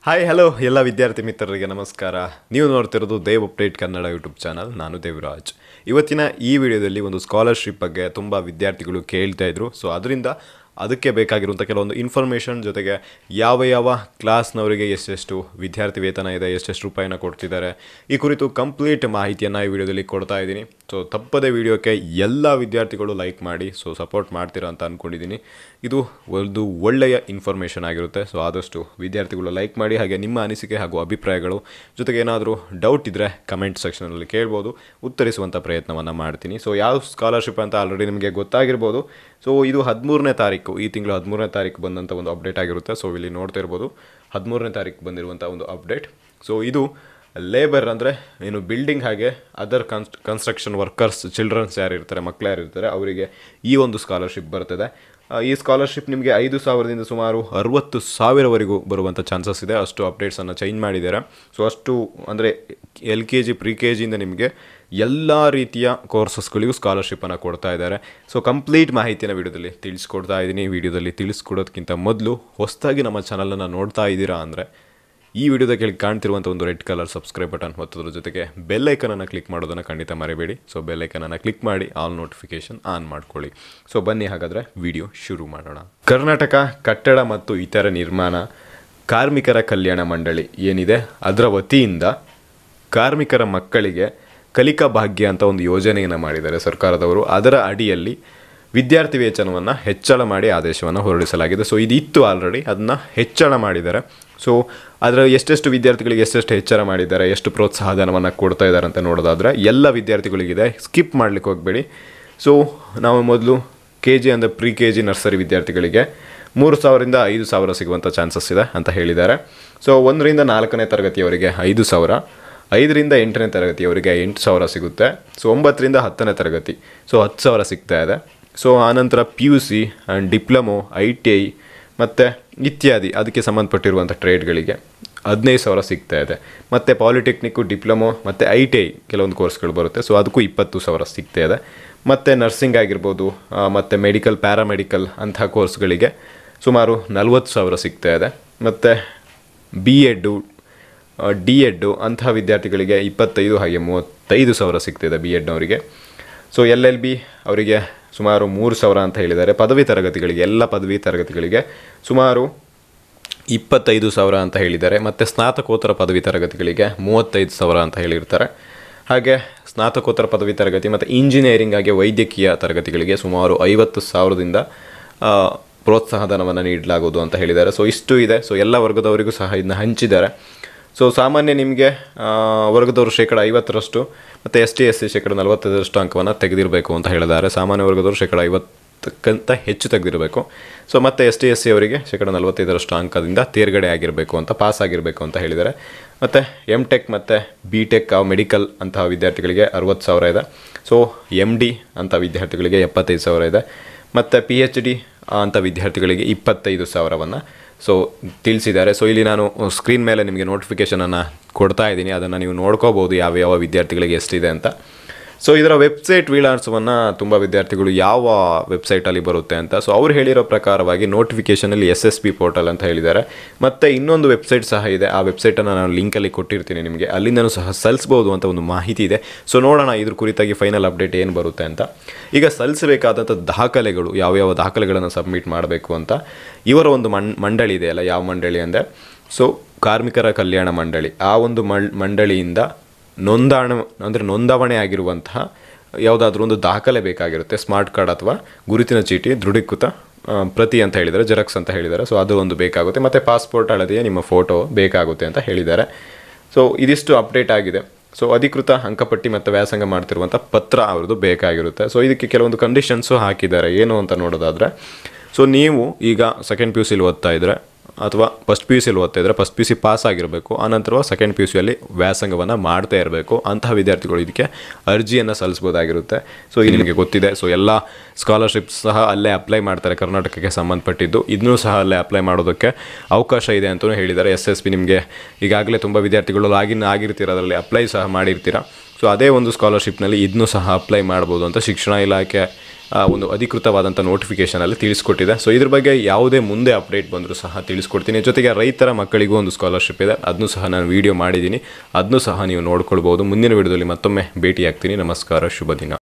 hi hello ಎಲ್ಲ ವಿದ್ಯಾರ್ಥಿ ಮಿತ್ರರಿಗೆ ನಮಸ್ಕಾರ ನೀವು ನೋಡ್ತಿರೋದು Dev update Kannada YouTube channel ನಾನು ದೇವರಾಜ್ ಇವತ್ತಿನ ಈ ವಿಡಿಯೋದಲ್ಲಿ ಒಂದು ಸ್ಕಾಲರ್ಶಿಪ್ ಬಗ್ಗೆ ತುಂಬ ವಿದ್ಯಾರ್ಥಿಗಳು ಕೇಳ್ತಾ ಇದ್ರು ಸೊ ಅದರಿಂದ ಅದಕ್ಕೆ ಬೇಕಾಗಿರುವಂಥ ಕೆಲವೊಂದು ಇನ್ಫಾರ್ಮೇಷನ್ ಜೊತೆಗೆ ಯಾವ ಯಾವ ಕ್ಲಾಸ್ನವರಿಗೆ ಎಷ್ಟೆಷ್ಟು ವಿದ್ಯಾರ್ಥಿ ವೇತನ ಇದೆ ಎಷ್ಟೆಷ್ಟು ರೂಪಾಯಿನ ಕೊಡ್ತಿದ್ದಾರೆ ಈ ಕುರಿತು ಕಂಪ್ಲೀಟ್ ಮಾಹಿತಿಯನ್ನು ಈ ವಿಡಿಯೋದಲ್ಲಿ ಕೊಡ್ತಾ ಇದ್ದೀನಿ ಸೊ ತಪ್ಪದೇ ವಿಡಿಯೋಕ್ಕೆ ಎಲ್ಲ ವಿದ್ಯಾರ್ಥಿಗಳು ಲೈಕ್ ಮಾಡಿ ಸೊ ಸಪೋರ್ಟ್ ಮಾಡ್ತೀರಾ ಅಂತ ಅಂದ್ಕೊಂಡಿದ್ದೀನಿ ಇದು ಒಂದು ಒಳ್ಳೆಯ ಇನ್ಫಾರ್ಮೇಷನ್ ಆಗಿರುತ್ತೆ ಸೊ ಆದಷ್ಟು ವಿದ್ಯಾರ್ಥಿಗಳು ಲೈಕ್ ಮಾಡಿ ಹಾಗೆ ನಿಮ್ಮ ಅನಿಸಿಕೆ ಹಾಗೂ ಅಭಿಪ್ರಾಯಗಳು ಜೊತೆಗೆ ಏನಾದರೂ ಡೌಟ್ ಇದ್ದರೆ ಕಮೆಂಟ್ ಸೆಕ್ಷನಲ್ಲಿ ಕೇಳ್ಬೋದು ಉತ್ತರಿಸುವಂಥ ಪ್ರಯತ್ನವನ್ನು ಮಾಡ್ತೀನಿ ಸೊ ಯಾವ ಸ್ಕಾಲರ್ಶಿಪ್ ಅಂತ ಆಲ್ರೆಡಿ ನಿಮಗೆ ಗೊತ್ತಾಗಿರ್ಬೋದು ಸೊ ಇದು ಹದಿಮೂರನೇ ತಾರೀಕು ಈ ತಿಂಗಳು ಹದಿಮೂರನೇ ತಾರೀಕು ಬಂದಂಥ ಒಂದು ಅಪ್ಡೇಟ್ ಆಗಿರುತ್ತೆ ಸೊ ಇಲ್ಲಿ ನೋಡ್ತಾ ಇರ್ಬೋದು ಹದಿಮೂರನೇ ತಾರೀಕು ಬಂದಿರುವಂಥ ಒಂದು ಅಪ್ಡೇಟ್ ಸೊ ಇದು ಲೇಬರ್ ಅಂದರೆ ಏನು ಬಿಲ್ಡಿಂಗ್ ಹಾಗೆ ಅದರ್ ಕನ್ಸ್ ಕನ್ಸ್ಟ್ರಕ್ಷನ್ ವರ್ಕರ್ಸ್ ಚಿಲ್ಡ್ರನ್ಸ್ ಯಾರು ಇರ್ತಾರೆ ಮಕ್ಕಳು ಯಾರು ಇರ್ತಾರೆ ಅವರಿಗೆ ಈ ಒಂದು ಸ್ಕಾಲರ್ಶಿಪ್ ಬರ್ತದೆ ಆ, ಈ ಸ್ಕಾಲರ್ಶಿಪ್ ನಿಮಗೆ ಐದು ಸಾವಿರದಿಂದ ಸುಮಾರು ಅರುವತ್ತು ಸಾವಿರವರೆಗೂ ಬರುವಂಥ ಚಾನ್ಸಸ್ ಇದೆ ಅಷ್ಟು ಅಪ್ಡೇಟ್ಸನ್ನು ಚೇಂಜ್ ಮಾಡಿದ್ದಾರೆ ಸೊ ಅಷ್ಟು ಅಂದರೆ L K G pre K ಜಿಯಿಂದ ನಿಮಗೆ ಎಲ್ಲ ರೀತಿಯ ಕೋರ್ಸಸ್ಗಳಿಗೂ ಸ್ಕಾಲರ್ಶಿಪ್ಪನ್ನು ಕೊಡ್ತಾ ಇದ್ದಾರೆ ಸೊ ಕಂಪ್ಲೀಟ್ ಮಾಹಿತಿನ ವಿಡಿಯೋದಲ್ಲಿ ತಿಳಿಸ್ಕೊಡ್ತಾ ಇದ್ದೀನಿ ವಿಡಿಯೋದಲ್ಲಿ ತಿಳಿಸ್ಕೊಡೋದಕ್ಕಿಂತ ಮೊದಲು ಹೊಸದಾಗಿ ನಮ್ಮ ಚಾನಲನ್ನು ನೋಡ್ತಾ ಇದ್ದೀರಾ ಅಂದರೆ ಈ ವಿಡಿಯೋದ ಕೆಳಗೆ ಕಾಣ್ತಿರುವಂಥ ಒಂದು ರೆಡ್ ಕಲರ್ ಸಬ್ಸ್ಕ್ರೈಬ್ ಬಟನ್ ಒತ್ತೋದ್ರ ಜೊತೆಗೆ ಬೆಲ್ ಐಕನನ್ನು ಕ್ಲಿಕ್ ಮಾಡೋದನ್ನು ಖಂಡಿತ ಮರಿಬೇಡಿ ಸೊ ಬೆಲ್ ಐಕನನ್ನು ಕ್ಲಿಕ್ ಮಾಡಿ ಆಲ್ ನೋಟಿಫಿಕೇಶನ್ ಆನ್ ಮಾಡ್ಕೊಳ್ಳಿ ಸೊ ಬನ್ನಿ ಹಾಗಾದರೆ ವಿಡಿಯೋ ಶುರು ಮಾಡೋಣ ಕರ್ನಾಟಕ ಕಟ್ಟಡ ಮತ್ತು ಇತರ ನಿರ್ಮಾಣ ಕಾರ್ಮಿಕರ ಕಲ್ಯಾಣ ಮಂಡಳಿ ಏನಿದೆ ಅದರ ವತಿಯಿಂದ ಕಾರ್ಮಿಕರ ಮಕ್ಕಳಿಗೆ ಕಲಿಕಾ ಭಾಗ್ಯ ಅಂತ ಒಂದು ಯೋಜನೆಯನ್ನು ಮಾಡಿದ್ದಾರೆ ಸರ್ಕಾರದವರು ಅದರ ಅಡಿಯಲ್ಲಿ ವಿದ್ಯಾರ್ಥಿ ವೇತನವನ್ನು ಹೆಚ್ಚಳ ಮಾಡಿ ಆದೇಶವನ್ನು ಹೊರಡಿಸಲಾಗಿದೆ ಸೊ ಇದಿತ್ತು ಆಲ್ರೆಡಿ ಅದನ್ನು ಹೆಚ್ಚಳ ಮಾಡಿದ್ದಾರೆ ಸೊ ಅದರ ಎಷ್ಟೆಷ್ಟು ವಿದ್ಯಾರ್ಥಿಗಳಿಗೆ ಎಷ್ಟೆಷ್ಟು ಹೆಚ್ಚಳ ಮಾಡಿದ್ದಾರೆ ಎಷ್ಟು ಪ್ರೋತ್ಸಾಹಧನವನ್ನು ಕೊಡ್ತಾ ಇದ್ದಾರೆ ಅಂತ ನೋಡೋದಾದರೆ ಎಲ್ಲ ವಿದ್ಯಾರ್ಥಿಗಳಿಗಿದೆ ಸ್ಕಿಪ್ ಮಾಡಲಿಕ್ಕೆ ಹೋಗಬೇಡಿ ಸೊ ನಾವು ಮೊದಲು ಕೆ ಜಿ ಅಂದರೆ ಪ್ರಿ ಕೆ ಜಿ ನರ್ಸರಿ ವಿದ್ಯಾರ್ಥಿಗಳಿಗೆ ಮೂರು ಸಾವಿರದಿಂದ ಐದು ಸಾವಿರ ಸಿಗುವಂಥ ಚಾನ್ಸಸ್ ಇದೆ ಅಂತ ಹೇಳಿದ್ದಾರೆ ಸೊ ಒಂದರಿಂದ ನಾಲ್ಕನೇ ತರಗತಿಯವರಿಗೆ ಐದು ಸಾವಿರ ಐದರಿಂದ ಎಂಟನೇ ತರಗತಿಯವರಿಗೆ ಎಂಟು ಸಾವಿರ ಸಿಗುತ್ತೆ ಸೊ ಒಂಬತ್ತರಿಂದ ಹತ್ತನೇ ತರಗತಿ ಸೊ ಹತ್ತು ಸಾವಿರ ಸಿಗ್ತಾ ಇದೆ ಸೊ ಆನಂತರ P U C and diploma I T I ಮತ್ತು ಇತ್ಯಾದಿ ಅದಕ್ಕೆ ಸಂಬಂಧಪಟ್ಟಿರುವಂಥ ಟ್ರೇಡ್ಗಳಿಗೆ ಹದಿನೈದು ಸಾವಿರ ಸಿಗ್ತಾ ಇದೆ ಮತ್ತು ಪಾಲಿಟೆಕ್ನಿಕ್ಕು ಡಿಪ್ಲೊಮೊ ಮತ್ತು ಐ ಟಿ ಐ ಕೆಲವೊಂದು ಕೋರ್ಸ್ಗಳು ಬರುತ್ತೆ ಸೊ ಅದಕ್ಕೂ ಇಪ್ಪತ್ತು ಸಾವಿರ ಸಿಗ್ತಾ ಇದೆ ಮತ್ತು ನರ್ಸಿಂಗ್ ಆಗಿರ್ಬೋದು ಮತ್ತು ಮೆಡಿಕಲ್ ಪ್ಯಾರಾಮೆಡಿಕಲ್ ಅಂತಹ ಕೋರ್ಸ್ಗಳಿಗೆ ಸುಮಾರು ನಲ್ವತ್ತು ಸಾವಿರ ಸಿಗ್ತಾ ಇದೆ ಮತ್ತು ಬಿ ಎಡ್ಡು ಡಿ ಎಡ್ಡು ಅಂತಹ ವಿದ್ಯಾರ್ಥಿಗಳಿಗೆ ಇಪ್ಪತ್ತೈದು ಹಾಗೆ ಮೂವತ್ತೈದು ಸಾವಿರ ಸಿಗ್ತಿದೆ ಬಿ ಎಡ್ನವರಿಗೆ ಸೊ ಎಲ್ ಎಲ್ ಬಿ ಅವರಿಗೆ ಸುಮಾರು ಮೂರು ಸಾವಿರ ಅಂತ ಹೇಳಿದ್ದಾರೆ ಪದವಿ ತರಗತಿಗಳಿಗೆ ಎಲ್ಲ ಪದವಿ ತರಗತಿಗಳಿಗೆ ಸುಮಾರು ಇಪ್ಪತ್ತೈದು ಸಾವಿರ ಅಂತ ಹೇಳಿದ್ದಾರೆ ಮತ್ತು ಸ್ನಾತಕೋತ್ತರ ಪದವಿ ತರಗತಿಗಳಿಗೆ ಮೂವತ್ತೈದು ಸಾವಿರ ಅಂತ ಹೇಳಿರ್ತಾರೆ ಹಾಗೆ ಸ್ನಾತಕೋತ್ತರ ಪದವಿ ತರಗತಿ ಮತ್ತು ಇಂಜಿನಿಯರಿಂಗ್ ಹಾಗೆ ವೈದ್ಯಕೀಯ ತರಗತಿಗಳಿಗೆ ಸುಮಾರು ಐವತ್ತು ಸಾವಿರದಿಂದ ಆ, ಪ್ರೋತ್ಸಾಹಧನವನ್ನು ನೀಡಲಾಗುವುದು ಅಂತ ಹೇಳಿದ್ದಾರೆ ಸೊ ಇಷ್ಟು ಇದೆ ಸೊ ಎಲ್ಲ ವರ್ಗದವರಿಗೂ ಸಹ ಇದನ್ನ ಹಂಚಿದ್ದಾರೆ ಸೊ ಸಾಮಾನ್ಯ ನಿಮಗೆ ಆ, ವರ್ಗದವರು ಶೇಕಡ ಐವತ್ತರಷ್ಟು ಮತ್ತು ಎಸ್ ಟಿ ಎಸ್ ಸಿ ಶೇಕಡ ನಲವತ್ತೈದರಷ್ಟು ಅಂಕವನ್ನು ತೆಗೆದಿರಬೇಕು ಅಂತ ಹೇಳಿದ್ದಾರೆ ಸಾಮಾನ್ಯ ವರ್ಗದವರು ಶೇಕಡ ಐವತ್ತಕ್ಕಿಂತ ಹೆಚ್ಚು ತೆಗೆದಿರಬೇಕು ಸೊ ಮತ್ತು ಎಸ್ ಟಿ ಎಸ್ ಸಿ ಅವರಿಗೆ ಶೇಕಡ ನಲವತ್ತೈದರಷ್ಟು ಅಂಕದಿಂದ ತೇರ್ಗಡೆ ಆಗಿರಬೇಕು ಅಂತ ಪಾಸ್ ಆಗಿರಬೇಕು ಅಂತ ಹೇಳಿದ್ದಾರೆ ಮತ್ತು ಎಮ್ ಟೆಕ್ ಮತ್ತು ಬಿ ಟೆಕ್ ಮೆಡಿಕಲ್ ಅಂತಹ ವಿದ್ಯಾರ್ಥಿಗಳಿಗೆ ಅರುವತ್ತು ಸಾವಿರ ಇದೆ ಸೊ ಎಮ್ ಡಿ ಅಂಥ ವಿದ್ಯಾರ್ಥಿಗಳಿಗೆ ಎಪ್ಪತ್ತೈದು ಸಾವಿರ ಇದೆ ಮತ್ತು ಪಿ ಎಚ್ ಡಿ ಅಂಥ ವಿದ್ಯಾರ್ಥಿಗಳಿಗೆ ಇಪ್ಪತ್ತೈದು ಸಾವಿರವನ್ನು ಸೊ ತಿಳಿಸಿದ್ದಾರೆ ಸೊ ಇಲ್ಲಿ ನಾನು ಸ್ಕ್ರೀನ್ ಮೇಲೆ ನಿಮಗೆ ನೋಟಿಫಿಕೇಷನನ್ನು ಕೊಡ್ತಾ ಇದ್ದೀನಿ ಅದನ್ನು ನೀವು ನೋಡ್ಕೋಬೋದು ಯಾವ ಯಾವ ವಿದ್ಯಾರ್ಥಿಗಳಿಗೆ ಎಷ್ಟಿದೆ ಅಂತ ಸೊ ಇದರ ವೆಬ್ಸೈಟ್ ವಿಳಾಸವನ್ನು ತುಂಬ ವಿದ್ಯಾರ್ಥಿಗಳು ಯಾವ ವೆಬ್ಸೈಟಲ್ಲಿ ಬರುತ್ತೆ ಅಂತ ಸೊ ಅವ್ರು ಹೇಳಿರೋ ಪ್ರಕಾರವಾಗಿ ನೋಟಿಫಿಕೇಷನಲ್ಲಿ ಎಸ್ ಎಸ್ ಪಿ ಪೋರ್ಟಲ್ ಅಂತ ಹೇಳಿದ್ದಾರೆ ಮತ್ತು ಇನ್ನೊಂದು ವೆಬ್ಸೈಟ್ ಸಹ ಇದೆ ಆ ವೆಬ್ಸೈಟನ್ನು ನಾನು ಲಿಂಕಲ್ಲಿ ಕೊಟ್ಟಿರ್ತೀನಿ ನಿಮಗೆ ಅಲ್ಲಿಂದನೂ ಸಹ ಸಲ್ಲಿಸ್ಬೋದು ಅಂತ ಒಂದು ಮಾಹಿತಿ ಇದೆ ಸೊ ನೋಡೋಣ ಇದ್ರ ಕುರಿತಾಗಿ ಫೈನಲ್ ಅಪ್ಡೇಟ್ ಏನು ಬರುತ್ತೆ ಅಂತ ಈಗ ಸಲ್ಲಿಸಬೇಕಾದಂಥ ದಾಖಲೆಗಳು ಯಾವ್ಯಾವ ದಾಖಲೆಗಳನ್ನು ಸಬ್ಮಿಟ್ ಮಾಡಬೇಕು ಅಂತ ಇವರ ಒಂದು ಮಣ್ ಮಂಡಳಿ ಇದೆ ಅಲ್ಲ ಯಾವ ಮಂಡಳಿ ಅಂದರೆ ಸೊ ಕಾರ್ಮಿಕರ ಕಲ್ಯಾಣ ಮಂಡಳಿ ಆ ಒಂದು ಮಳ್ ಮಂಡಳಿಯಿಂದ ನೋಂದಾಣ ಅಂದರೆ ನೋಂದಾವಣೆ ಆಗಿರುವಂತಹ ಯಾವುದಾದ್ರೂ ಒಂದು ದಾಖಲೆ ಬೇಕಾಗಿರುತ್ತೆ ಸ್ಮಾರ್ಟ್ ಕಾರ್ಡ್ ಅಥವಾ ಗುರುತಿನ ಚೀಟಿ ದೃಢೀಕೃತ ಆ, ಪ್ರತಿ ಅಂತ ಹೇಳಿದ್ದಾರೆ ಜೆರಾಕ್ಸ್ ಅಂತ ಹೇಳಿದ್ದಾರೆ ಸೊ ಅದು ಒಂದು ಬೇಕಾಗುತ್ತೆ ಮತ್ತು ಪಾಸ್ಪೋರ್ಟ್ ಹಳದಿಯ ನಿಮ್ಮ ಫೋಟೋ ಬೇಕಾಗುತ್ತೆ ಅಂತ ಹೇಳಿದ್ದಾರೆ ಸೊ ಇದಿಷ್ಟು ಅಪ್ಡೇಟ್ ಆಗಿದೆ ಸೊ ಅಧಿಕೃತ ಅಂಕಪಟ್ಟಿ ಮತ್ತು ವ್ಯಾಸಂಗ ಮಾಡ್ತಿರುವಂಥ ಪತ್ರ ಅವ್ರದ್ದು ಬೇಕಾಗಿರುತ್ತೆ ಸೊ ಇದಕ್ಕೆ ಕೆಲವೊಂದು ಕಂಡೀಷನ್ಸು ಹಾಕಿದ್ದಾರೆ ಏನು ಅಂತ ನೋಡೋದಾದರೆ ಸೊ ನೀವು ಈಗ ಸೆಕೆಂಡ್ ಪಿ ಯು ಸಿಲಿ ಓದ್ತಾ ಇದ್ದರೆ ಅಥವಾ ಫಸ್ಟ್ ಪಿ ಯು ಸಿಲಿ ಓದ್ತಾ ಇದ್ದರೆ first P U C pass ಆಗಿರಬೇಕು ಆನಂತರ ಸೆಕೆಂಡ್ ಪಿ ಯು ಸಿಯಲ್ಲಿ ವ್ಯಾಸಂಗವನ್ನು ಮಾಡ್ತಾ ಇರಬೇಕು ಅಂತಹ ವಿದ್ಯಾರ್ಥಿಗಳು ಇದಕ್ಕೆ ಅರ್ಜಿಯನ್ನು ಸಲ್ಲಿಸ್ಬೋದಾಗಿರುತ್ತೆ ಸೊ ಇದು ನಿಮಗೆ ಗೊತ್ತಿದೆ ಸೊ ಎಲ್ಲ ಸ್ಕಾಲರ್ಶಿಪ್ಸ್ ಸಹ ಅಲ್ಲೇ ಅಪ್ಲೈ ಮಾಡ್ತಾರೆ ಕರ್ನಾಟಕಕ್ಕೆ ಸಂಬಂಧಪಟ್ಟಿದ್ದು ಇದನ್ನೂ ಸಹ ಅಲ್ಲೇ ಅಪ್ಲೈ ಮಾಡೋದಕ್ಕೆ ಅವಕಾಶ ಇದೆ ಅಂತಲೂ ಹೇಳಿದ್ದಾರೆ ಎಸ್ ಎಸ್ ಪಿ ನಿಮಗೆ ಈಗಾಗಲೇ ತುಂಬ ವಿದ್ಯಾರ್ಥಿಗಳು ಲಾಗಿನ್ ಆಗಿರ್ತೀರ ಅದರಲ್ಲಿ ಅಪ್ಲೈ ಸಹ ಮಾಡಿರ್ತೀರ ಸೊ ಅದೇ ಒಂದು ಸ್ಕಾಲರ್ಶಿಪ್ನಲ್ಲಿ ಇದನ್ನು ಸಹ ಅಪ್ಲೈ ಮಾಡ್ಬೋದು ಅಂತ ಶಿಕ್ಷಣ ಇಲಾಖೆ ಆ, ಒಂದು ಅಧಿಕೃತವಾದಂಥ ನೋಟಿಫಿಕೇಷನಲ್ಲಿ ತಿಳಿಸ್ಕೊಟ್ಟಿದೆ ಸೊ ಇದ್ರ ಬಗ್ಗೆ ಯಾವುದೇ ಮುಂದೆ ಅಪ್ಡೇಟ್ ಬಂದರೂ ಸಹ ತಿಳಿಸ್ಕೊಡ್ತೀನಿ ಜೊತೆಗೆ ರೈತರ ಮಕ್ಕಳಿಗೂ ಒಂದು ಸ್ಕಾಲರ್ಶಿಪ್ ಇದೆ ಅದನ್ನು ಸಹ ನಾನು ವೀಡಿಯೋ ಮಾಡಿದ್ದೀನಿ ಅದನ್ನು ಸಹ ನೀವು ನೋಡ್ಕೊಳ್ಬೋದು ಮುಂದಿನ ವಿಡಿಯೋದಲ್ಲಿ ಮತ್ತೊಮ್ಮೆ ಭೇಟಿ ಆಗ್ತೀನಿ ನಮಸ್ಕಾರ ಶುಭ ದಿನ